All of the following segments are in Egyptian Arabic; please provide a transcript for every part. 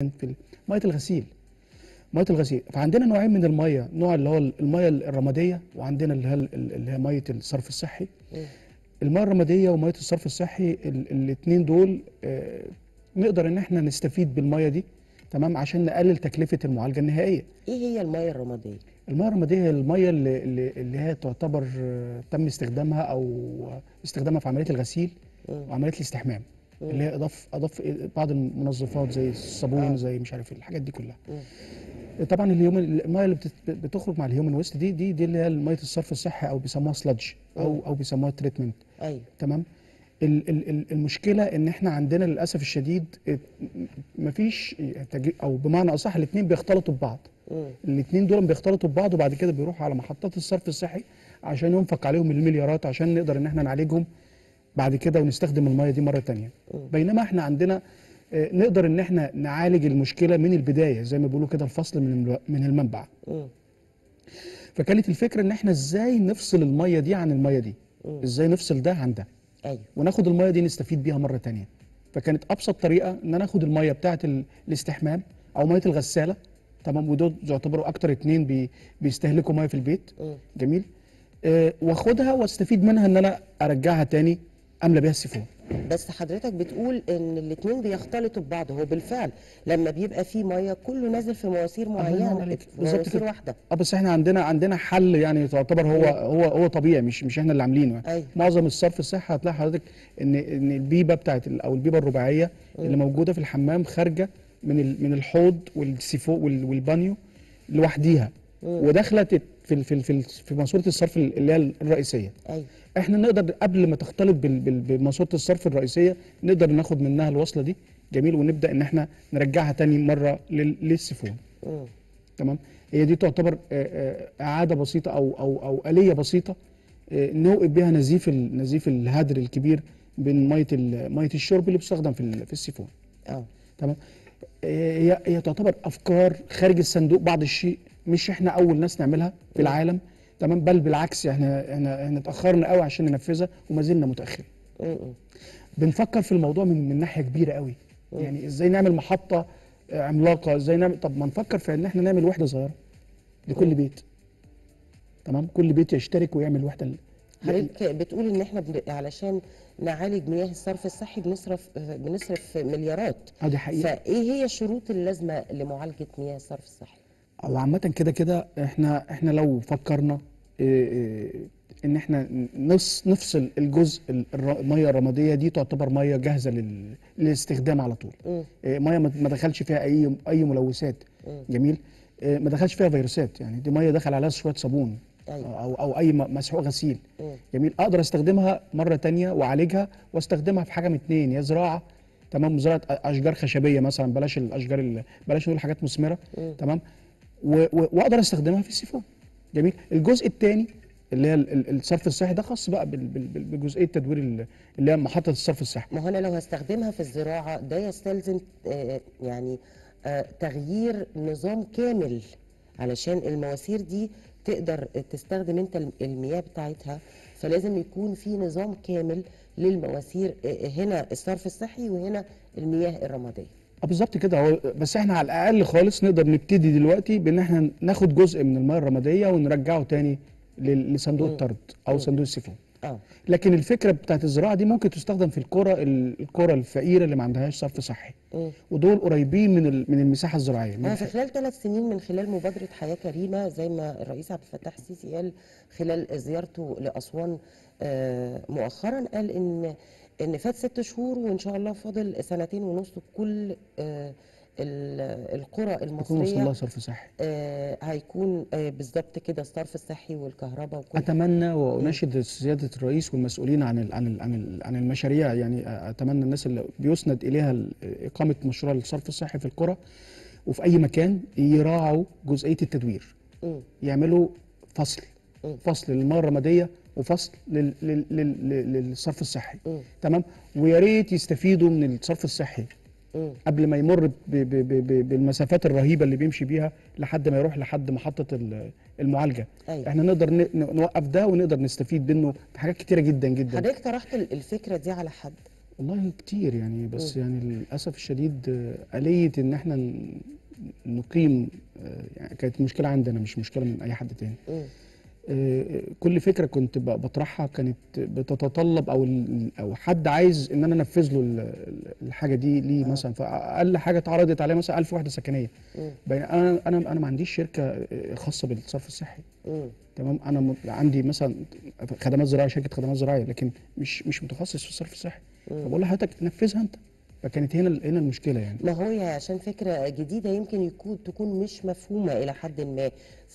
في ال- ميه الغسيل ميه الغسيل فعندنا نوعين من الميه نوع اللي هو الميه الرماديه وعندنا اللي هي اللي هي ميه الصرف الصحي مم. الميه الرماديه وميه الصرف الصحي الاثنين دول آه، نقدر ان احنا نستفيد بالميه دي تمام عشان نقلل تكلفه المعالجه النهائيه ايه هي الميه الرماديه الميه الرماديه هي الميه اللي, اللي, اللي هي تعتبر آه، تم استخدامها او استخدامها في عمليه الغسيل مم. وعمليه الاستحمام مم. اللي هي اضاف اضاف بعض المنظفات زي الصابون آه. زي مش عارف إيه، الحاجات دي كلها مم. طبعا الهيومن الميه اللي بتت- بتخرج مع الهيومن ويست دي دي دي اللي هي ميه الصرف الصحي او بيسموها سلادج او مم. او بيسموها تريتمنت ايوه تمام ال- ال- ال- المشكله ان احنا عندنا للاسف الشديد ات- م- مفيش تج- او بمعنى اصح الاثنين بيختلطوا ببعض مم. الاثنين دول بيختلطوا ببعض وبعد كده بيروحوا على محطات الصرف الصحي عشان ينفق عليهم المليارات عشان نقدر ان احنا نعالجهم بعد كده ونستخدم الميه دي مره تانية مم. بينما احنا عندنا آه، نقدر ان احنا نعالج المشكله من البدايه زي ما بيقولوا كده الفصل من الم- من المنبع مم. فكانت الفكره ان احنا ازاي نفصل الميه دي عن الميه دي مم. ازاي نفصل ده عن ده ايوه وناخد الميه دي نستفيد بيها مره تانية فكانت ابسط طريقه ان انا اخد الميه بتاعه ال- الاستحمام او ميه الغساله تمام ودول يعتبروا اكتر اتنين بي بيستهلكوا ميه في البيت مم. جميل آه واخدها واستفيد منها ان انا ارجعها تاني املى بيها السيفون بس حضرتك بتقول ان الاثنين بيختلطوا ببعض هو بالفعل لما بيبقى فيه ميه كله نازل في مواسير ينور معينه عليك. في بالظبط مواسير كده. واحده اه بس احنا عندنا عندنا حل يعني تعتبر هو هو هو طبيعي مش مش احنا اللي عاملينه يعني. أيوة. معظم الصرف الصحي هتلاقي حضرتك ان ان البيبه بتاعت ال- او البيبه الرباعيه اللي موجوده في الحمام خارجه من ال- من الحوض والسيفو وال- والبانيو لوحديها وداخله تت- في ال- في ال- في ال- في ماسوره الصرف اللي هي الرئيسيه ايوه احنا نقدر قبل ما تختلط بال- بال- بماسوره الصرف الرئيسيه نقدر ناخد منها الوصله دي جميل ونبدا ان احنا نرجعها تاني مره لل- للسيفون مم. تمام هي دي تعتبر آه، آه، اعاده بسيطه او او او اليه بسيطه آه، نوقف بها نزيف ال- نزيف الهدر الكبير بين ميه ال- ميه الشرب اللي بتستخدم في ال- في السيفون اه تمام آه، هي هي تعتبر افكار خارج الصندوق بعض الشيء مش احنا اول ناس نعملها في العالم تمام بل بالعكس احنا احنا احنا اتاخرنا قوي عشان ننفذها وما زلنا متاخرين مم. مم. بنفكر في الموضوع من من ناحيه كبيره قوي يعني ازاي نعمل محطه آه، عملاقه ازاي نعمل طب ما نفكر في ان احنا نعمل وحده صغيره لكل بيت تمام كل بيت يشترك ويعمل وحده ل- حضرتك بتقول ان احنا بن... علشان نعالج مياه الصرف الصحي بنصرف بنصرف مليارات اه دي حقيقه فايه هي الشروط اللازمه لمعالجه مياه الصرف الصحي او عامه كده كده احنا احنا لو فكرنا إيه إيه ان احنا نص نفصل الجزء ال- الر- الميه الرماديه دي تعتبر ميه جاهزه لل- للاستخدام على طول مم. إيه ميه ما ما دخلش فيها اي اي ملوثات مم. جميل إيه ما دخلش فيها فيروسات يعني دي ميه دخل عليها شويه صابون أيوة. او او اي م- مسحوق غسيل مم. جميل اقدر استخدمها مره تانية واعالجها واستخدمها في حاجه من اتنين يا زراعه تمام زراعه أ- اشجار خشبيه مثلا بلاش الاشجار ال- بلاش نقول حاجات مثمره مم. تمام و- و- واقدر استخدمها في السيفون جميل الجزء الثاني اللي هي ال- ال- الصرف الصحي ده خاص بقى بال- بال- بال- بجزئيه تدوير ال- اللي هي محطه الصرف الصحي ما هو انا لو هستخدمها في الزراعه ده يستلزم آه، يعني آه، تغيير نظام كامل علشان المواسير دي تقدر تستخدم انت الم- المياه بتاعتها فلازم يكون في نظام كامل للمواسير آه، هنا الصرف الصحي وهنا المياه الرماديه اه بالظبط كده هو بس احنا على الاقل خالص نقدر نبتدي دلوقتي بان احنا ناخد جزء من الميه الرماديه ونرجعه تاني لل- لصندوق مم. الطرد او صندوق السيفون اه لكن الفكره بتاعت الزراعه دي ممكن تستخدم في القرى ال- القرى الفقيره اللي ما عندهاش صرف صحي مم. ودول قريبين من ال- من المساحه الزراعيه من هو في خلال ثلاث سنين من خلال مبادرة حياة كريمة زي ما الرئيس عبد الفتاح السيسي قال خلال زيارته لأسوان آه، مؤخرا قال إن إن فات ست شهور وإن شاء الله فاضل سنتين ونص كل آه، ال- القرى يكون وصل لها المصرية صرف صحي آه، هيكون آه، بالظبط كده الصرف الصحي والكهرباء وكل اتمنى واناشد سياده الرئيس والمسؤولين عن ال عن ال عن, ال عن المشاريع يعني اتمنى الناس اللي بيسند اليها ال- اقامه مشروع الصرف الصحي في القرى وفي اي مكان يراعوا جزئيه التدوير مم. يعملوا فصل مم. فصل للميه الرماديه وفصل لل لل لل لل- للصرف الصحي مم. تمام ويا ريت يستفيدوا من الصرف الصحي مم. قبل ما يمر ب ب ب ب بالمسافات الرهيبه اللي بيمشي بيها لحد ما يروح لحد محطه ال- المعالجه أيوة. احنا نقدر ن- ن- نوقف ده ونقدر نستفيد منه في حاجات كتيره جدا جدا حضرتك طرحت ال- الفكرة دي على حد والله كتير يعني بس يعني للاسف الشديد آه، آلية ان احنا ن- نقيم آه، يعني كانت مشكله عندنا مش مشكله من اي حد تاني مم. آه، كل فكره كنت ب- بطرحها كانت بتتطلب او ال- او حد عايز ان انا انفذ له ال- ال- الحاجه دي ليه مثلا فاقل حاجه اتعرضت عليه مثلا 1000 وحده سكنيه مم. بين انا انا انا ما عنديش شركه آه، خاصه بالصرف الصحي مم. تمام انا م- عندي مثلا خدمات زراعيه شركه خدمات زراعيه لكن مش مش متخصص في الصرف الصحي فبقول لحضرتك نفذها انت فكانت هنا هنا المشكله يعني ما هو هي عشان فكرة جديدة يمكن يكون تكون مش مفهومة إلى حد ما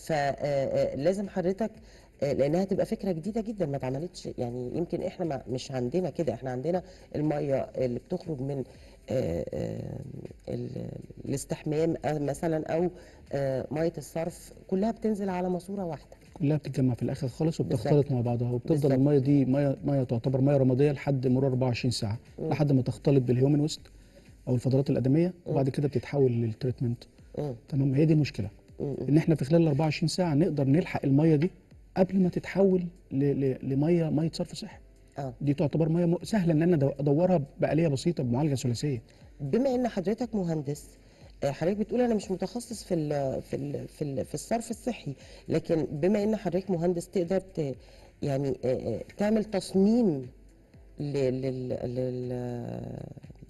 فلازم حضرتك آه، لأنها تبقى فكرة جديدة جدا ما اتعملتش يعني يمكن إحنا ما مش عندنا كده إحنا عندنا المية اللي بتخرج من آه، آه، ال- الاستحمام آه، مثلا أو آه، مية الصرف كلها بتنزل على ماسورة واحدة كلها بتتجمع في الاخر خالص وبتختلط بالظبط. مع بعضها وبتفضل بالظبط. الميه دي ميه ميه تعتبر ميه رماديه لحد مرور 24 ساعه لحد ما تختلط بالهيومن ويست او الفضلات الادميه وبعد كده بتتحول للتريتمنت مم. تمام هي دي المشكله ان احنا في خلال ال 24 ساعه نقدر نلحق الميه دي قبل ما تتحول ل- ل- لميه ميه صرف صحي اه دي تعتبر ميه م- سهله ان انا أدو- ادورها بآليه بسيطه بمعالجه ثلاثيه بما ان حضرتك مهندس آه، حضرتك بتقول انا مش متخصص في ال في ال في, ال في الصرف الصحي لكن بما ان حضرتك مهندس تقدر ت يعني آه، آه، تعمل تصميم لل لل لل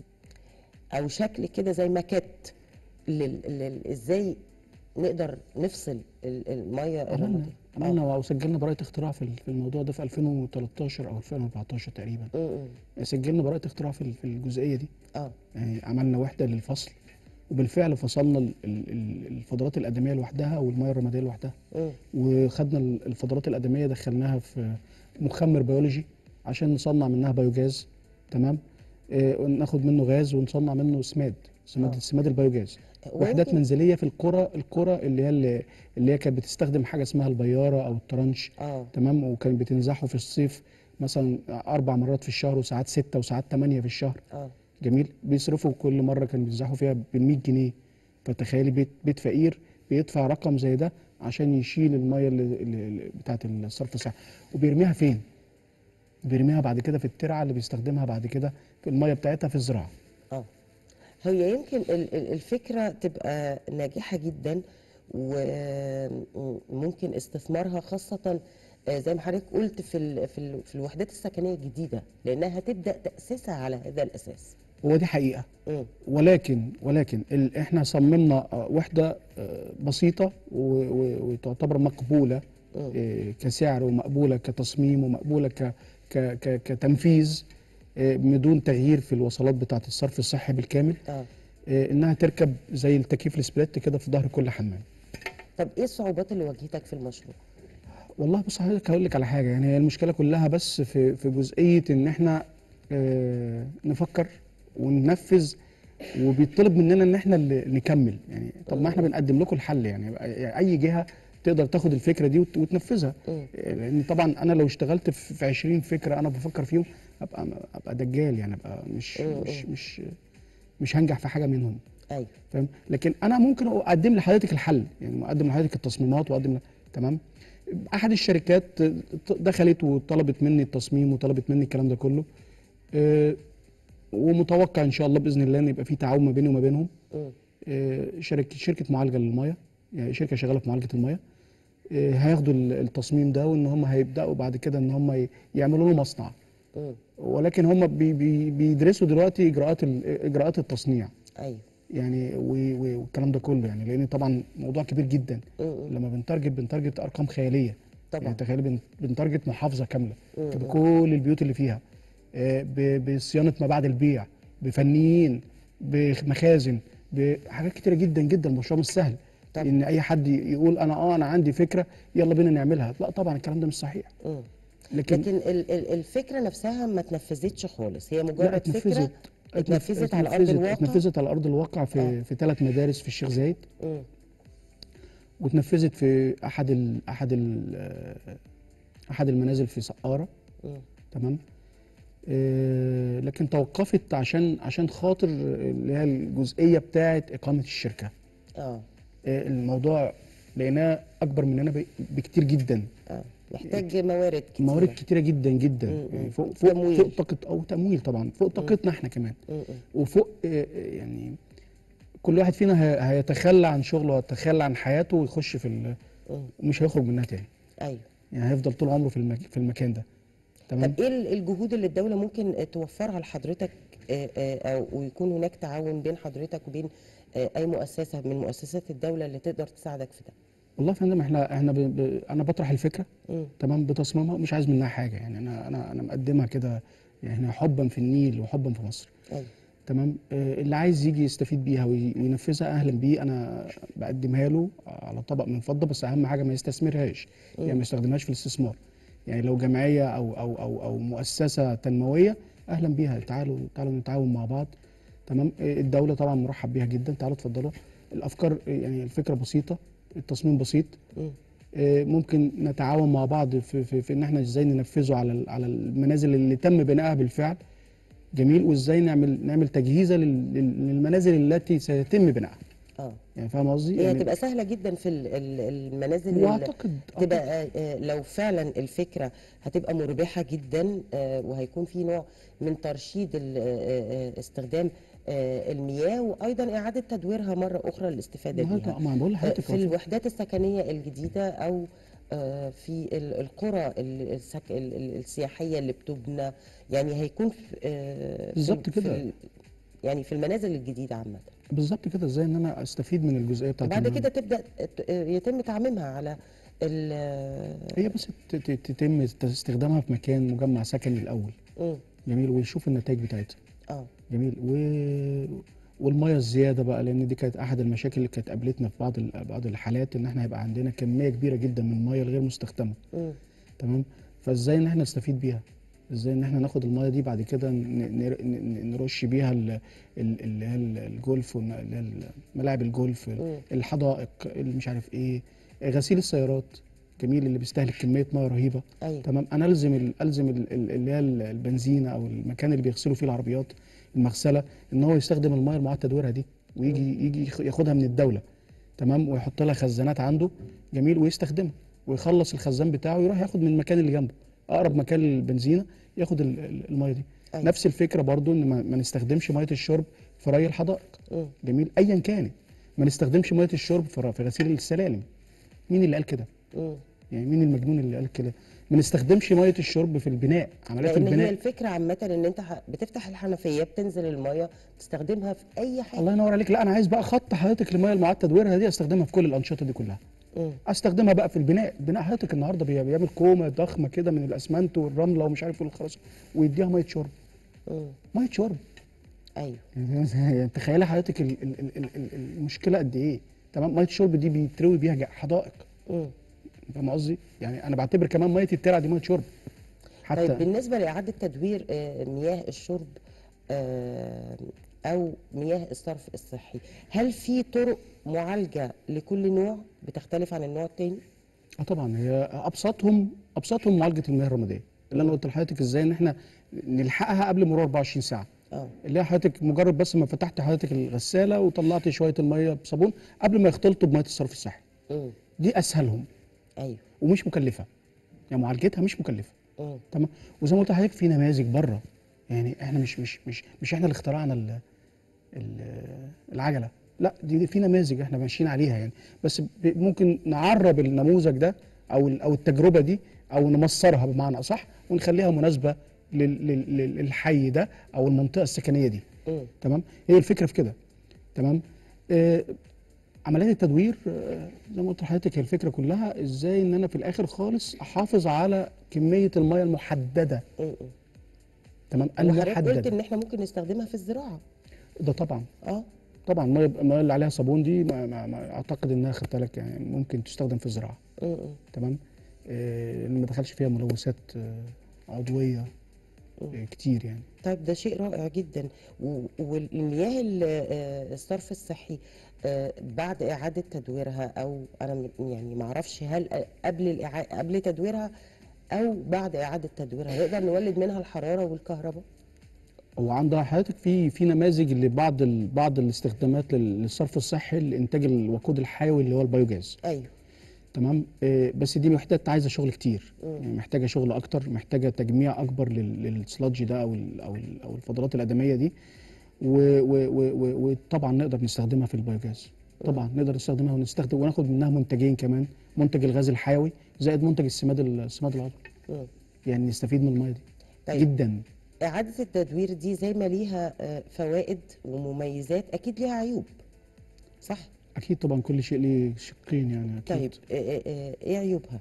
او شكل كده زي ماكيت لل لل ازاي نقدر نفصل ال- الميه عملنا الرماديه عملنا وسجلنا براءه اختراع في ال- في الموضوع ده في 2013 او 2014 تقريبا م- م. سجلنا براءه اختراع في ال- في الجزئيه دي اه يعني عملنا وحده للفصل وبالفعل فصلنا ال- ال- ال- الفضلات الادميه لوحدها والميه الرماديه لوحدها م. وخدنا ال- الفضلات الادميه دخلناها في مخمر بيولوجي عشان نصنع منها بايوجاز تمام آه وناخد منه غاز ونصنع منه سماد سماد آه. سماد البيوجاز وحدات ويمكن- منزليه في القرى القرى اللي هي اللي, اللي هي كانت بتستخدم حاجه اسمها البياره او الترنش اه تمام وكان بتنزحه في الصيف مثلا اربع مرات في الشهر وساعات سته وساعات ثمانيه في الشهر اه جميل بيصرفوا كل مره كان بينزحوا فيها ب 100 جنيه فتخيلي بيت بيت فقير بيدفع رقم زي ده عشان يشيل الميه اللي اللي بتاعت الصرف الصحي وبيرميها فين؟ بيرميها بعد كده في الترعه اللي بيستخدمها بعد كده في الميه بتاعتها في الزراعه اه هي يمكن ال- ال- الفكرة تبقى ناجحة جدا وممكن استثمارها خاصة آه، زي ما حضرتك قلت في ال- في ال- في الوحدات السكنية الجديدة لأنها هتبدأ تأسيسها على هذا الأساس. هو دي حقيقه مم. ولكن ولكن ال- احنا صممنا آه، وحده آه، بسيطه و- و- وتعتبر مقبوله مم. آه، كسعر ومقبوله كتصميم ومقبوله ك ك ك كتنفيذ آه، بدون تغيير في الوصلات بتاعه الصرف الصحي بالكامل اه آه، انها تركب زي التكييف السبليت كده في ظهر كل حمام طب ايه الصعوبات اللي واجهتك في المشروع؟ والله بص حضرتك هقول لك على حاجه يعني هي المشكله كلها بس في في جزئيه ان احنا آه، نفكر وننفذ وبيطلب مننا ان احنا اللي نكمل يعني طب ما احنا بنقدم لكم الحل يعني يعني اي جهه تقدر تاخد الفكره دي وت- وتنفذها مم. لان طبعا انا لو اشتغلت في في 20 فكره انا بفكر فيهم ابقى ابقى دجال يعني ابقى مش مم. مش مش مش هنجح في حاجه منهم ايوه فاهم لكن انا ممكن اقدم لحضرتك الحل يعني اقدم لحضرتك التصميمات واقدم ل- تمام احد الشركات دخلت وطلبت مني التصميم وطلبت مني الكلام ده كله آه، ومتوقع ان شاء الله باذن الله ان يبقى في تعاون ما بيني وما بينهم مم. آه، شركه شركه معالجه للميه يعني شركه شغاله في معالجه الميه آه، هياخدوا ال- التصميم ده وان هم هيبداوا بعد كده ان هم ي- يعملوا له مصنع مم. ولكن هم بي بي بيدرسوا دلوقتي اجراءات ال- اجراءات التصنيع ايوه يعني و- و- والكلام ده كله يعني لان طبعا موضوع كبير جدا مم. مم. لما بنتارجت بنتارجت ارقام خياليه طبعا يعني تخيلي بن- بنتارجت محافظه كامله مم. بكل البيوت اللي فيها آه، ب- بصيانه ما بعد البيع بفنيين بمخازن بحاجات كتيره جدا جدا المشروع مش سهل طبعا. ان اي حد يقول انا اه انا عندي فكره يلا بينا نعملها لا طبعا الكلام ده مش صحيح مم. لكن, لكن ال- ال- الفكرة نفسها ما اتنفذتش خالص هي لا مجرد اتنفذت فكرة اتنفذت على أرض اتنفذت- الواقع؟ اتنفذت على ارض الواقع في آه. في ثلاث مدارس في الشيخ زايد مم. واتنفذت في احد ال احد ال آه، احد المنازل في سقاره مم. تمام آه، لكن توقفت عشان عشان خاطر اللي هي الجزئيه بتاعه اقامه الشركه اه آه، الموضوع لقيناها اكبر مننا ب- بكتير جدا اه محتاج موارد كتير موارد كتيره جدا جدا مم. يعني فوق فوق تمويل. فوق طاقه او تمويل طبعا فوق طاقتنا احنا كمان م-م. وفوق آه، آه، يعني كل واحد فينا هي- هيتخلى عن شغله ويتخلى عن حياته ويخش في ال- مم. ومش هيخرج منها تاني ايوه يعني هيفضل طول عمره في المك... في المكان ده تمام طب ايه ال- الجهود اللي الدوله ممكن آه، توفرها لحضرتك آه، آه، او ويكون هناك تعاون بين حضرتك وبين آه، اي مؤسسه من مؤسسات الدوله اللي تقدر تساعدك في ده والله يا فندم احنا احنا ب... ب... انا بطرح الفكره مم. تمام بتصميمها ومش عايز منها حاجه يعني انا انا انا مقدمها كده يعني حبا في النيل وحبا في مصر ايوه تمام آه، اللي عايز يجي يستفيد بيها وي- وينفذها اهلا بيه انا بقدمها له على طبق من فضه بس اهم حاجه ما يستثمرهاش يعني ما يستخدمهاش في الاستثمار يعني لو جمعيه او او او او مؤسسه تنمويه اهلا بيها تعالوا تعالوا نتعاون مع بعض تمام آه، الدوله طبعا مرحب بيها جدا تعالوا اتفضلوا الافكار آه، يعني الفكره بسيطه التصميم بسيط مم. آه، ممكن نتعاون مع بعض في, في, في ان احنا ازاي ننفذه على ال- على المنازل اللي تم بنائها بالفعل جميل وازاي نعمل نعمل تجهيزه لل- لل- للمنازل التي سيتم بنائها اه يعني فاهم قصدي هي يعني هتبقى سهله جدا في ال- ال- المنازل اللي واعتقد تبقى أعتقد آه، آه، لو فعلا الفكره هتبقى مربحه جدا آه، وهيكون في نوع من ترشيد ال- آه، آه، استخدام آه، المياه وايضا اعاده تدويرها مره اخرى للاستفاده ما بيها هو- ما أنا بقول آه، لحضرتك في هو في- الوحدات السكنيه الجديده او آه، في ال- القرى ال- السك... ال- ال- السياحيه اللي بتبنى يعني هيكون في آه، في- بالظبط في كده. ال- يعني في المنازل الجديده عامه بالظبط كده ازاي ان انا استفيد من الجزئيه بتاعت وبعد إن أنا- كده تبدا ت- يتم تعميمها على ال هي بس ت- ت- تتم استخدامها في مكان مجمع سكني الاول مم. جميل ويشوف النتائج بتاعتها اه جميل و... والميه الزياده بقى لان دي كانت احد المشاكل اللي كانت قابلتنا في بعض ال- بعض الحالات ان احنا هيبقى عندنا كميه كبيره جدا من الميه الغير مستخدمه مم. تمام فازاي ان احنا نستفيد بيها ازاي ان احنا ناخد الميه دي بعد كده ن- نر- ن- نرش بيها ال- ال- اللي هي ال- الجولف والم- اللي هي ال- ملاعب الجولف مم. الحدائق اللي مش عارف ايه غسيل السيارات جميل اللي بيستهلك كميه ميه رهيبه ايوه تمام انا الزم ال- الزم ال- ال- اللي هي ال- البنزينه او المكان اللي بيغسلوا فيه العربيات المغسله ان هو يستخدم الميه المعاد تدويرها دي ويجي يجي ياخ- ياخدها من الدوله تمام ويحط لها خزانات عنده جميل ويستخدمها ويخلص الخزان بتاعه ويروح ياخد من المكان اللي جنبه اقرب مكان للبنزينه ياخد ال- ال- الميه دي أيوة. نفس الفكره برضو ان ما ما نستخدمش ميه الشرب في ري الحدائق مم. جميل ايا كانت ما نستخدمش ميه الشرب في ر- في غسيل السلالم مين اللي قال كده مم. يعني مين المجنون اللي قال كده ما نستخدمش ميه الشرب في البناء عمليات لان هي البناء الفكره عامه ان انت ح- بتفتح الحنفيه بتنزل الميه تستخدمها في اي حاجه الله ينور عليك لا انا عايز بقى خط حضرتك الميه المعاد تدويرها دي استخدمها في كل الانشطه دي كلها مم. استخدمها بقى في البناء بناء حضرتك النهارده بي- بيعمل كومه ضخمه كده من الاسمنت والرمله ومش عارف ايه والخرسانه ويديها ميه شرب مم. ميه شرب ايوه يعني تخيلي حضرتك ال- ال- ال- ال- ال- المشكله قد ايه تمام ميه الشرب دي بيتروي بيها جا- حدائق مم. فاهم قصدي يعني انا بعتبر كمان ميه الترع دي ميه شرب حتى طيب بالنسبه لاعاده تدوير آه، مياه الشرب آه، او مياه الصرف الصحي هل في طرق معالجه لكل نوع بتختلف عن النوع التاني اه طبعا هي ابسطهم ابسطهم معالجه المياه الرماديه اللي انا قلت لحضرتك ازاي ان احنا نلحقها قبل مرور 24 ساعه اه اللي هي حضرتك مجرد بس ما فتحت حضرتك الغساله وطلعت شويه الميه بصابون قبل ما يختلطوا بميه الصرف الصحي مم. دي اسهلهم ايوه ومش مكلفه يعني معالجتها مش مكلفه مم. تمام وزي ما قلت لحضرتك في نماذج بره يعني احنا مش مش مش مش احنا اللي اخترعنا ال ال العجله لا دي, دي في نماذج احنا ماشيين عليها يعني بس ب- ممكن نعرب النموذج ده او ال- او التجربه دي او نمصرها بمعنى اصح ونخليها مناسبه لل- لل- لل- للحي ده او المنطقه السكنيه دي مم. تمام هي الفكره في كده تمام آه عمليات التدوير آه زي ما قلت لحضرتك هي الفكره كلها ازاي ان انا في الاخر خالص احافظ على كميه الميه المحدده مم. مم. تمام وحضرتك قلت المحدده ان احنا ممكن نستخدمها في الزراعه ده طبعا اه طبعا الميه الميه اللي عليها صابون دي ما ما ما اعتقد انها خدت بالك يعني ممكن تستخدم في الزراعه مم. مم. تمام آه لأن ما دخلش فيها ملوثات آه عضويه آه كتير يعني طيب ده شيء رائع جدا و- والمياه ال- آه، الصرف الصحي آه، بعد إعادة تدويرها أو أنا م- يعني ما أعرفش هل قبل الإعا- قبل تدويرها أو بعد إعادة تدويرها نقدر نولد منها الحرارة والكهرباء هو عند حضرتك في في نماذج لبعض ال- بعض الاستخدامات لل- للصرف الصحي لانتاج الوقود الحيوي اللي هو البيوجاز أيوه تمام آه، بس دي وحدات عايزه شغل كتير يعني محتاجه شغل اكتر محتاجه تجميع اكبر لل- للسلادج ده او ال او ال او الفضلات الادميه دي و- و- و- و- وطبعا نقدر نستخدمها في البيوجاز طبعا نقدر نستخدمها ونستخدم وناخد منها منتجين كمان منتج الغاز الحيوي زائد منتج السماد ال- السماد العضوي مم. يعني نستفيد من الميه دي طيب. جدا إعادة التدوير دي زي ما ليها آه، فوائد ومميزات أكيد ليها عيوب صح؟ اكيد طبعا كل شيء ليه شقين يعني اكيد طيب آه، آه، آه، إيه عيوبها؟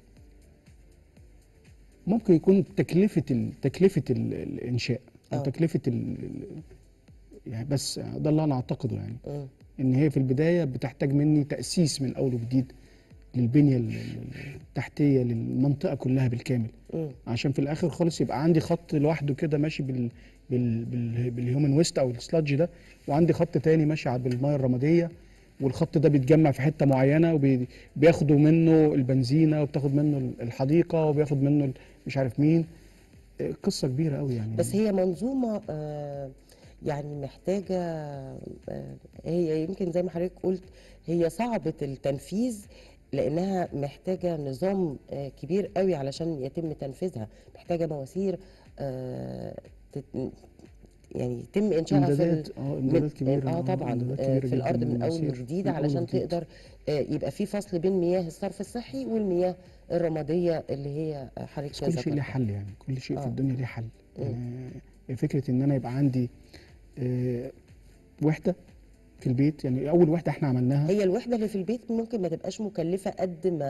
ممكن يكون تكلفه ال... تكلفه ال... الانشاء او آه. تكلفه ال... ال- يعني بس ده اللي انا اعتقده يعني مم. ان هي في البدايه بتحتاج مني تاسيس من اول وجديد للبنيه ال- ال- التحتيه للمنطقه كلها بالكامل مم. عشان في الاخر خالص يبقى عندي خط لوحده كده ماشي بال بال بال بالهيومن ويست او السلادج ده وعندي خط تاني ماشي على بالميه الرماديه والخط ده بيتجمع في حته معينه وبياخدوا منه البنزينه وبتاخد منه الحديقه وبياخد منه ال- مش عارف مين إيه، قصه كبيره قوي يعني بس هي منظومة آه، يعني محتاجة آه، هي يمكن زي ما حضرتك قلت هي صعبة التنفيذ لأنها محتاجة نظام آه، كبير قوي علشان يتم تنفيذها محتاجة مواسير آه، تت- يعني يتم إنشائها في ال- امدادات اه امدادات كبيره اه طبعا إمدادات آه، كبيرة في جداً الارض من اول للمواسير، وجديد من أول علشان وجديد. تقدر آه، يبقى في فصل بين مياه الصرف الصحي والمياه الرماديه اللي هي آه، حضرتك بس كل شيء ليه ذكرتها. حل يعني كل شيء آه. في الدنيا ليه حل يعني فكره ان انا يبقى عندي آه، وحده في البيت يعني اول وحده احنا عملناها هي الوحده اللي في البيت ممكن ما تبقاش مكلفه قد ما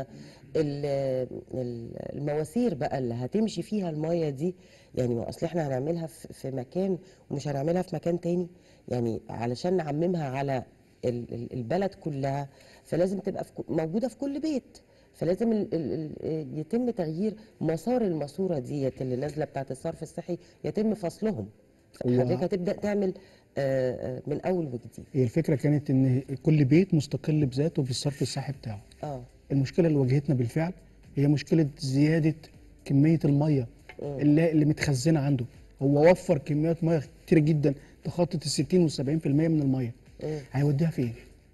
ال- ال- المواسير بقى اللي هتمشي فيها الميه دي يعني ما اصل احنا هنعملها في في مكان ومش هنعملها في مكان تاني يعني علشان نعممها على ال- ال- البلد كلها فلازم تبقى في ك- موجوده في كل بيت فلازم ال ال ال يتم تغيير مسار الماسوره ديت اللي نازله بتاعت الصرف الصحي يتم فصلهم هو- حضرتك هتبدا تعمل آه، آه، من اول وجديد هي الفكره كانت ان كل بيت مستقل بذاته في الصرف الصحي بتاعه اه المشكله اللي واجهتنا بالفعل هي مشكله زياده كميه الميه اللي, اللي متخزنه عنده هو وفر كميات ميه كتير جدا تخطط ال 60 وال 70% من الميه مم. هيوديها فين؟ هي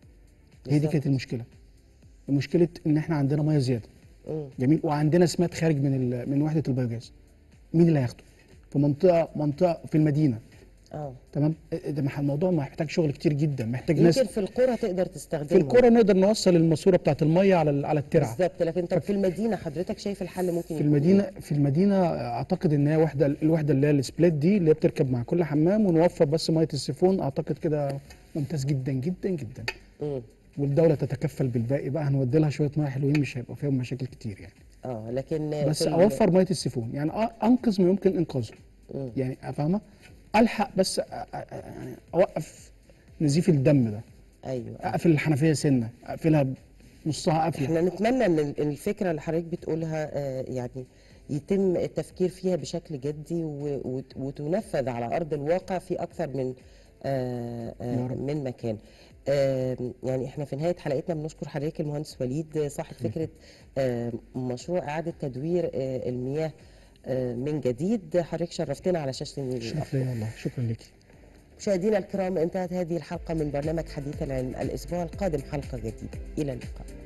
دي بالظبط. كانت المشكله مشكله ان احنا عندنا ميه زياده مم. جميل وعندنا سمات خارج من ال- من وحده البيوجاز مين اللي هياخده؟ في منطقه منطقه في المدينه اه تمام ده مح- الموضوع محتاج شغل كتير جدا محتاج ناس يمكن في القرى تقدر تستخدمه في القرى نقدر نوصل الماسوره بتاعت الميه على ال- على الترعه بالظبط لكن طب في المدينه حضرتك شايف الحل ممكن في يكون المدينه في المدينه اعتقد ان هي وحده الوحده اللي هي السبليت دي اللي هي بتركب مع كل حمام ونوفر بس ميه السيفون اعتقد كده ممتاز جدا جدا جدا إيه؟ مم. والدوله تتكفل بالباقي بقى هنودي لها شويه ميه حلوين مش هيبقى فيهم مشاكل كتير يعني اه لكن بس في ال- اوفر ميه السيفون يعني أ- انقذ ما يمكن انقاذه مم. يعني فاهمه الحق بس أ- أ- يعني اوقف نزيف الدم ده ايوه اقفل الحنفيه سنه اقفلها نصها قافله احنا نتمنى ان ال- الفكره اللي حضرتك بتقولها آه، يعني يتم التفكير فيها بشكل جدي و- وت- وتنفذ على ارض الواقع في اكثر من آه، آه، يا رب. من مكان آه، يعني احنا في نهايه حلقتنا بنشكر حضرتك المهندس وليد آه، صاحب فكره آه، مشروع اعاده تدوير آه، المياه آه، من جديد حضرتك شرفتنا على شاشه النيل شرف ليا والله شكرا لك مشاهدينا الكرام انتهت هذه الحلقه من برنامج حديث العلم الاسبوع القادم حلقه جديده الى اللقاء